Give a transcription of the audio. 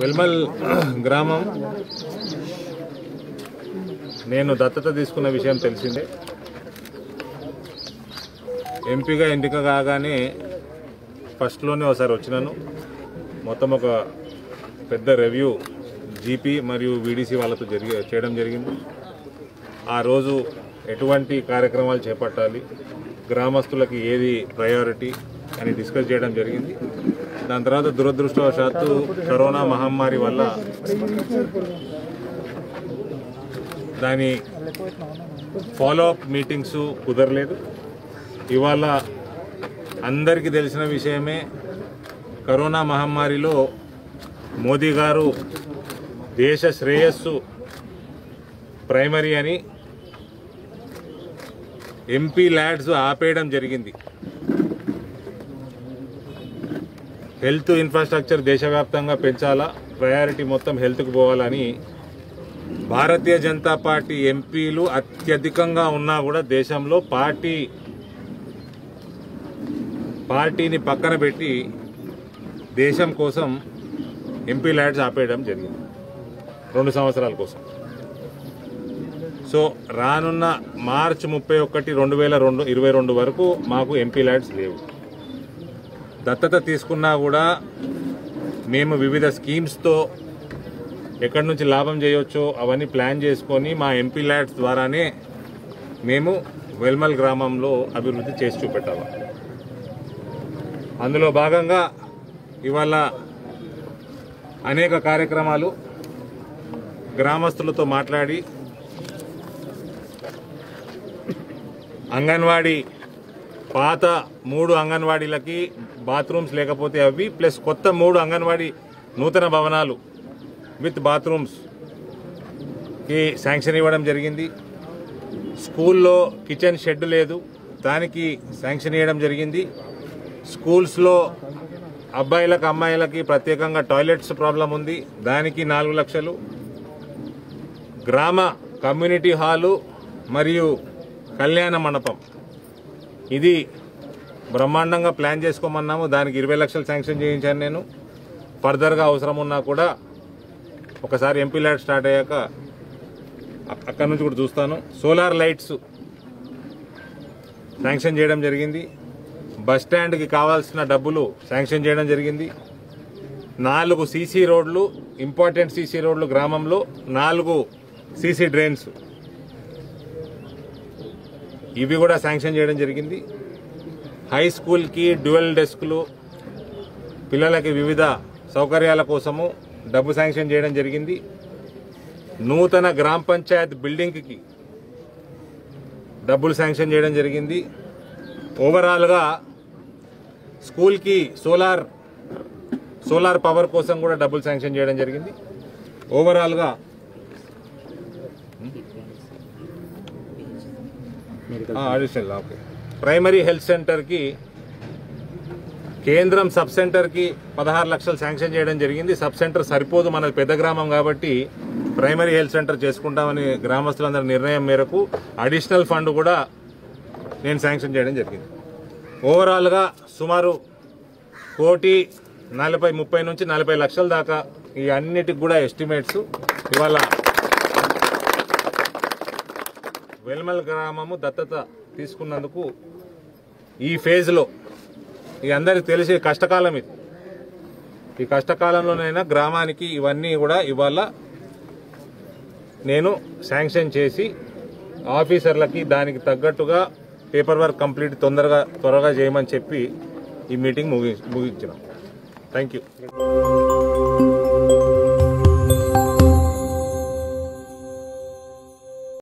వెల్మల్ గ్రామం నేను దత్తత తీసుకున్న విషయం తెలిసిందే ఎంపీగా ఎన్నిక కాగానే ఫస్ట్లోనే ఒకసారి వచ్చినాను మొత్తం ఒక పెద్ద రివ్యూ జీపీ మరియు వీడీసీ వాళ్ళతో జరిగి చేయడం జరిగింది ఆ రోజు ఎటువంటి కార్యక్రమాలు చేపట్టాలి గ్రామస్తులకి ఏది ప్రయారిటీ అని డిస్కస్ చేయడం జరిగింది దాని తర్వాత దురదృష్టవశాత్తు కరోనా మహమ్మారి వల్ల దాని ఫాలో అప్ మీటింగ్స్ కుదరలేదు ఇవాళ అందరికీ తెలిసిన విషయమే కరోనా మహమ్మారిలో మోదీ గారు దేశ శ్రేయస్సు ప్రైమరీ అని ఎంపీ ల్యాడ్స్ ఆపేయడం జరిగింది హెల్త్ ఇన్ఫ్రాస్ట్రక్చర్ దేశవ్యాప్తంగా పెంచాలా ప్రయారిటీ మొత్తం హెల్త్కి పోవాలని భారతీయ జనతా పార్టీ ఎంపీలు అత్యధికంగా ఉన్నా కూడా దేశంలో పార్టీ పార్టీని పక్కన పెట్టి దేశం కోసం ఎంపీ ల్యాడ్స్ ఆపేయడం జరిగింది రెండు సంవత్సరాల కోసం సో రానున్న మార్చి ముప్పై ఒకటి రెండు వేల రెండు ఇరవై రెండు వరకు మాకు ఎంపీ ల్యాడ్స్ లేవు దత్తత తీసుకున్నా కూడా మేము వివిధ స్కీమ్స్తో ఎక్కడి నుంచి లాభం చేయొచ్చో అవన్నీ ప్లాన్ చేసుకొని మా ఎంపీ ల్యాడ్స్ ద్వారానే మేము వెల్మల్ గ్రామంలో అభివృద్ధి చేసి చూపెట్టాలి అందులో భాగంగా ఇవాళ అనేక కార్యక్రమాలు గ్రామస్తులతో మాట్లాడి అంగన్వాడీ పాత మూడు అంగన్వాడీలకి బాత్రూమ్స్ లేకపోతే అవి ప్లస్ కొత్త మూడు అంగన్వాడీ నూతన భవనాలు విత్ బాత్రూమ్స్ కి శాంక్షన్ ఇవ్వడం జరిగింది స్కూల్లో కిచెన్ షెడ్ లేదు దానికి శాంక్షన్ ఇవ్వడం జరిగింది స్కూల్స్లో అబ్బాయిలకు అమ్మాయిలకి ప్రత్యేకంగా టాయిలెట్స్ ప్రాబ్లం ఉంది దానికి నాలుగు లక్షలు గ్రామ కమ్యూనిటీ హాలు మరియు కళ్యాణ మండపం ఇది బ్రహ్మాండంగా ప్లాన్ చేసుకోమన్నాము దానికి ఇరవై లక్షలు శాంక్షన్ చేయించాను నేను ఫర్దర్గా అవసరం ఉన్నా కూడా ఒకసారి ఎంపీ ల్యాడ్ స్టార్ట్ అయ్యాక అ- అక్కడి నుంచి కూడా చూస్తాను సోలార్ లైట్స్ శాంక్షన్ చేయడం జరిగింది బస్ స్టాండ్కి కావాల్సిన డబ్బులు శాంక్షన్ చేయడం జరిగింది నాలుగు సీసీ రోడ్లు ఇంపార్టెంట్ సీసీ రోడ్లు గ్రామంలో నాలుగు సీసీ డ్రైన్స్ ఇవి కూడా శాంక్షన్ చేయడం జరిగింది హై స్కూల్కి డ్యువల్ డెస్క్లు పిల్లలకి వివిధ సౌకర్యాల కోసము డబ్బు శాంక్షన్ చేయడం జరిగింది నూతన గ్రామ పంచాయత్ బిల్డింగ్కి డబ్బులు శాంక్షన్ చేయడం జరిగింది ఓవరాల్గా స్కూల్కి సోలార్ సోలార్ పవర్ కోసం కూడా డబ్బులు శాంక్షన్ చేయడం జరిగింది ఓవరాల్గా అడిషనల్ ఓకే ప్రైమరీ హెల్త్ సెంటర్కి కేంద్రం సబ్ సెంటర్కి పదహారు లక్షలు శాంక్షన్ చేయడం జరిగింది సబ్ సెంటర్ సరిపోదు మనది పెద్ద గ్రామం కాబట్టి ప్రైమరీ హెల్త్ సెంటర్ చేసుకుంటామని గ్రామస్తులందరి నిర్ణయం మేరకు అడిషనల్ ఫండ్ కూడా నేను శాంక్షన్ చేయడం జరిగింది ఓవరాల్గా సుమారు కోటి నలభై ముప్పై నుంచి నలభై లక్షల దాకా ఈ అన్నిటికి కూడా ఎస్టిమేట్స్ ఇవాళ వెల్మల్ గ్రామము దత్తత తీసుకున్నందుకు ఈ ఫేజ్లో ఈ అందరికి తెలిసే కష్టకాలం ఇది ఈ కష్టకాలంలోనైనా గ్రామానికి ఇవన్నీ కూడా ఇవాళ నేను శాంక్షన్ చేసి ఆఫీసర్లకి దానికి తగ్గట్టుగా పేపర్ వర్క్ కంప్లీట్ తొందరగా త్వరగా చేయమని చెప్పి ఈ మీటింగ్ ముగి ముగించినాం థ్యాంక్ యూ